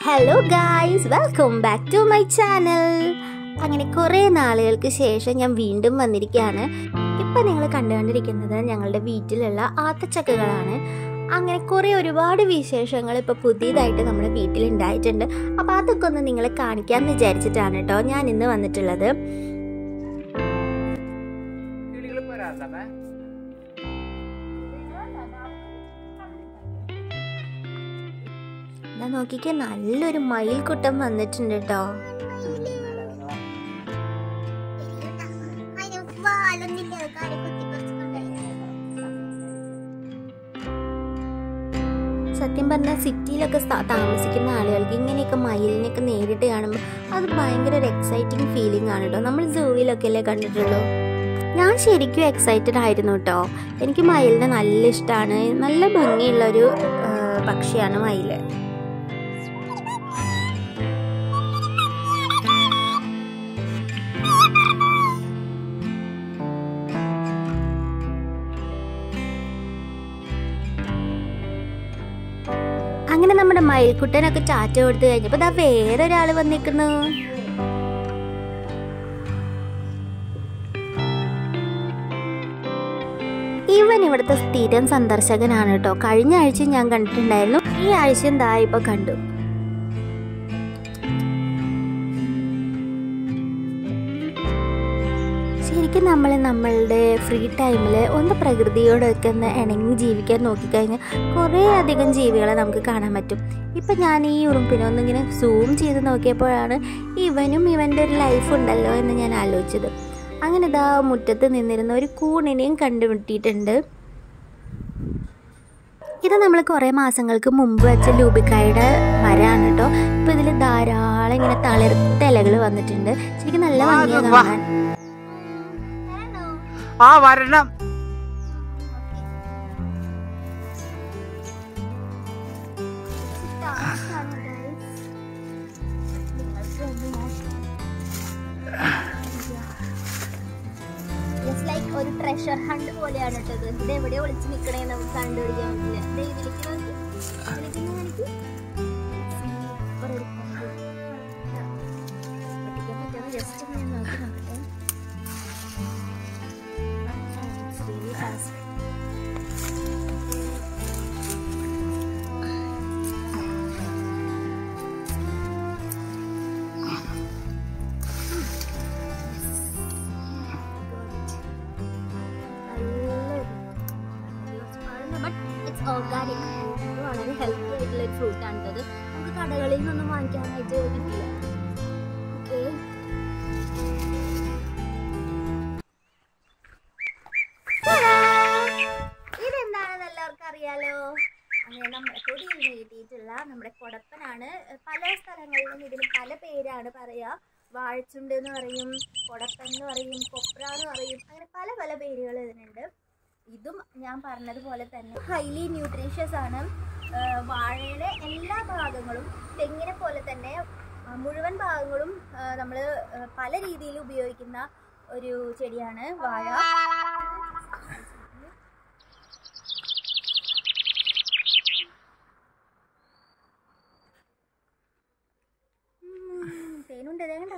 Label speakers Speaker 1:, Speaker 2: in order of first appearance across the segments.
Speaker 1: Hello guys welcome back to my channel അങ്ങനെ കുറേ നാളുകൾക്ക് ശേഷം ഞാൻ വീണ്ടും വന്നിരിക്കുകയാണ് ഇപ്പം നിങ്ങൾ കണ്ടുകൊണ്ടിരിക്കുന്നത് ഞങ്ങളുടെ വീട്ടിലുള്ള ആത്തച്ചക്കകളാണ് അങ്ങനെ കുറേ ഒരുപാട് വിശേഷങ്ങൾ ഇപ്പോൾ പുതിയതായിട്ട് നമ്മുടെ വീട്ടിൽ ഉണ്ടായിട്ടുണ്ട് അപ്പോൾ അതൊക്കെ ഒന്ന് നിങ്ങളെ കാണിക്കാമെന്ന് വിചാരിച്ചിട്ടാണ് കേട്ടോ ഞാൻ ഇന്ന് വന്നിട്ടുള്ളത്
Speaker 2: കിളികൾ പോരാത്തമ്മേ
Speaker 1: ഞാൻ നോക്കിക്കേ നല്ലൊരു മയിൽക്കുട്ടം വന്നിട്ടുണ്ട് കേട്ടോ സത്യം പറഞ്ഞാൽ സിറ്റിയിലൊക്കെ സ്ഥ- താമസിക്കുന്ന ആളുകൾക്ക് ഇങ്ങനെയൊക്കെ മയിലിനെയൊക്കെ നേരിട്ട് കാണുമ്പോൾ അത് ഭയങ്കര ഒരു എക്സൈറ്റിംഗ് ഫീലിംഗ് ആണ് കേട്ടോ നമ്മൾ സൂവിലൊക്കെ അല്ലേ കണ്ടിട്ടുള്ളൂ ഞാൻ ശരിക്കും എക്സൈറ്റഡ് ആയിരുന്നു കേട്ടോ എനിക്ക് മയിലിനെ നല്ല ഇഷ്ടമാണ് നല്ല ഭംഗിയുള്ളൊരു ആ, പക്ഷിയാണ് മയിൽ അങ്ങനെ നമ്മുടെ മയിൽക്കുട്ടനൊക്കെ ടാറ്റ കൊടുത്തു കഴിഞ്ഞപ്പോൾ ദാ വേറൊരാൾ വന്നിരിക്കുന്നു ഇവൻ ഇവിടുത്തെ സ്ഥിരം സന്ദർശകനാണ് കേട്ടോ കഴിഞ്ഞ ആഴ്ച ഞാൻ കണ്ടിട്ടുണ്ടായിരുന്നു ഈ ആഴ്ചയും ദാ ഇപ്പൊ കണ്ടു ശരിക്കും നമ്മൾ നമ്മളുടെ ഫ്രീ ടൈമിൽ ഒന്ന് പ്രകൃതിയോടൊക്കെ ഒന്ന് ഇണങ്ങി ജീവിക്കാൻ നോക്കിക്കഴിഞ്ഞാൽ കുറേ അധികം ജീവികളെ നമുക്ക് കാണാൻ പറ്റും ഇപ്പം ഞാൻ ഈ ഉറുമ്പിനെ ഒന്നിങ്ങനെ സൂം ചെയ്ത് നോക്കിയപ്പോഴാണ് ഇവനും ഇവൻ്റെ ഒരു ലൈഫ് ഉണ്ടല്ലോ എന്ന് ഞാൻ ആലോചിച്ചത് അങ്ങനെ ഇതാ മുറ്റത്ത് നിന്നിരുന്ന ഒരു കൂണിനെയും കണ്ടുമുട്ടിയിട്ടുണ്ട് ഇത് നമ്മൾ കുറേ മാസങ്ങൾക്ക് മുമ്പ് വെച്ച ലൂബിക്കായുടെ മരമാണ് കേട്ടോ ഇപ്പം ഇതിൽ ധാരാളം ഇങ്ങനെ തളിർത്ത ഇലകൾ വന്നിട്ടുണ്ട് ശരിക്കും നല്ല ഭംഗിയാണ്
Speaker 2: വാ.
Speaker 1: കാണാൻ
Speaker 2: ആ വരണം
Speaker 1: ഒരു ട്രഷർ ഹണ്ട് പോലെയാണ് കേട്ടത് ഇത് എവിടെ ഒളിച്ച് നിൽക്കണേ നമുക്ക് കണ്ടുപിടിക്കാൻ പറ്റില്ല ദേ ഇതിലേക്ക് നോക്ക്. ഇതിലേക്ക് ഒന്ന് കാണിക്ക്. Super ഒരു കൊമ്പ്. ഇതാ. പൊട്ടിക്കാൻ പറ്റുമോ? Just ഒന്ന് ഞാൻ നോക്കി നോക്കട്ടെ. It's really fast. ഓർഗാനിക് വളരെ ഹെൽത്തി ആയിട്ടുള്ള ഒരു ഫ്രൂട്ട് ആണ് ഇത് നമുക്ക് കടകളിൽ നിന്നൊന്നും വാങ്ങിക്കാനായിട്ട് കിട്ടില്ല ഓക്കെ ഇതെന്താണെന്ന് എല്ലാവർക്കും അറിയാലോ അങ്ങനെ നമ്മുടെ കൊടിയിൽ നീട്ടിയിട്ടുള്ള നമ്മുടെ കൊടപ്പനാണ് പല സ്ഥലങ്ങളിലും ഇതിന് പല പേരാണ് പറയാ വാഴച്ചുണ്ട് എന്ന് പറയും കൊടപ്പൻ എന്ന് പറയും കൊപ്ര എന്ന് പറയും അങ്ങനെ പല പല പേരുകൾ ഇതിനുണ്ട് ഇതും ഞാൻ പറഞ്ഞതുപോലെ തന്നെ ഹൈലി ന്യൂട്രീഷ്യസ് ആണ് ആ, വാഴയുടെ എല്ലാ ഭാഗങ്ങളും തെങ്ങിനെ പോലെ തന്നെ ആ, മുഴുവൻ ഭാഗങ്ങളും നമ്മൾ പല രീതിയിൽ ഉപയോഗിക്കുന്ന ഒരു ചെടിയാണ് വാഴ ഉം, തേനുണ്ട് തേണ്ട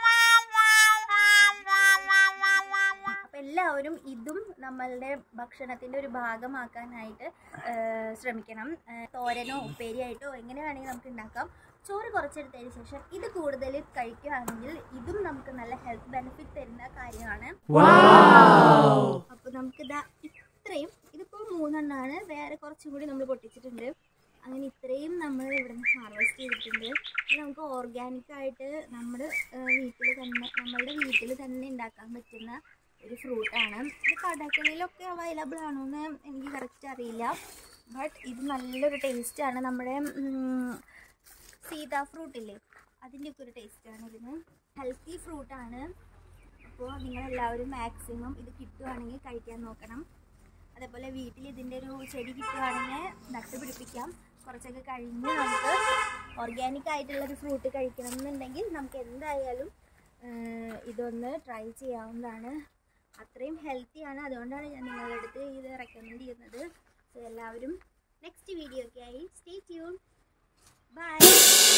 Speaker 1: അപ്പൊ എല്ലാവരും ഇതും നമ്മളുടെ ഭക്ഷണത്തിന്റെ ഒരു ഭാഗമാക്കാനായിട്ട് ആ, ശ്രമിക്കണം ആ, തോരനോ ഉപ്പേരിയായിട്ടോ എങ്ങനെ വേണമെങ്കിൽ നമുക്ക് ഉണ്ടാക്കാം ചോറ് കുറച്ചെടുത്തതിന് ശേഷം ഇത് കൂടുതൽ കഴിക്കുകയാണെങ്കിൽ ഇതും നമുക്ക് നല്ല ഹെൽത്ത് ബെനിഫിറ്റ് തരുന്ന കാര്യമാണ് അപ്പോൾ നമുക്കിതാ ഇത്രയും ഇതിപ്പോൾ മൂന്നെണ്ണമാണ് വേറെ കുറച്ചും കൂടി നമ്മൾ പൊട്ടിച്ചിട്ടുണ്ട് അങ്ങനെ ഇത്രയും നമ്മൾ ഇവിടുന്ന് ഹാർവെസ്റ്റ് ചെയ്തിട്ടുണ്ട് ഇത് നമുക്ക് ഓർഗാനിക് ആയിട്ട് നമ്മുടെ വീട്ടിൽ തന്നെ നമ്മളുടെ വീട്ടിൽ തന്നെ ഉണ്ടാക്കാൻ പറ്റുന്ന ഒരു ഫ്രൂട്ടാണ് ഇത് കടകളിലൊക്കെ അവൈലബിൾ ആണോ എന്ന് എനിക്ക് കറക്റ്റ് അറിയില്ല ബട്ട് ഇത് നല്ലൊരു ടേസ്റ്റാണ് നമ്മുടെ ഉം, സീതാ ഫ്രൂട്ട് ഇല്ലേ അതിൻ്റെയൊക്കെ ഒരു ടേസ്റ്റാണ് ഇതിന് ഹെൽത്തി ഫ്രൂട്ടാണ് അപ്പോൾ നിങ്ങളെല്ലാവരും മാക്സിമം ഇത് കിട്ടുവാണെങ്കിൽ കഴിക്കാൻ നോക്കണം അതേപോലെ വീട്ടിൽ ഇതിൻ്റെ ഒരു ചെടി കിട്ടുവാണെങ്കിൽ നട്ടുപിടിപ്പിക്കാം കുറച്ചൊക്കെ കഴിഞ്ഞ് നമുക്ക് ഓർഗാനിക് ആയിട്ടുള്ള ഒരു ഫ്രൂട്ട് കഴിക്കണം എന്നുണ്ടെങ്കിൽ നമുക്ക് എന്തായാലും ആഹ്, ഇതൊന്ന് ട്രൈ ചെയ്യാവുന്നതാണ് അത്രയും ഹെൽത്തിയാണ് അതുകൊണ്ടാണ് ഞാൻ നിങ്ങളുടെ അടുത്ത് ഇത് റെക്കമെൻഡ് ചെയ്യുന്നത് സോ എല്ലാവരും നെക്സ്റ്റ് വീഡിയോ ഒക്കെ ആയി സ്റ്റേ ട്യൂൺ ബൈ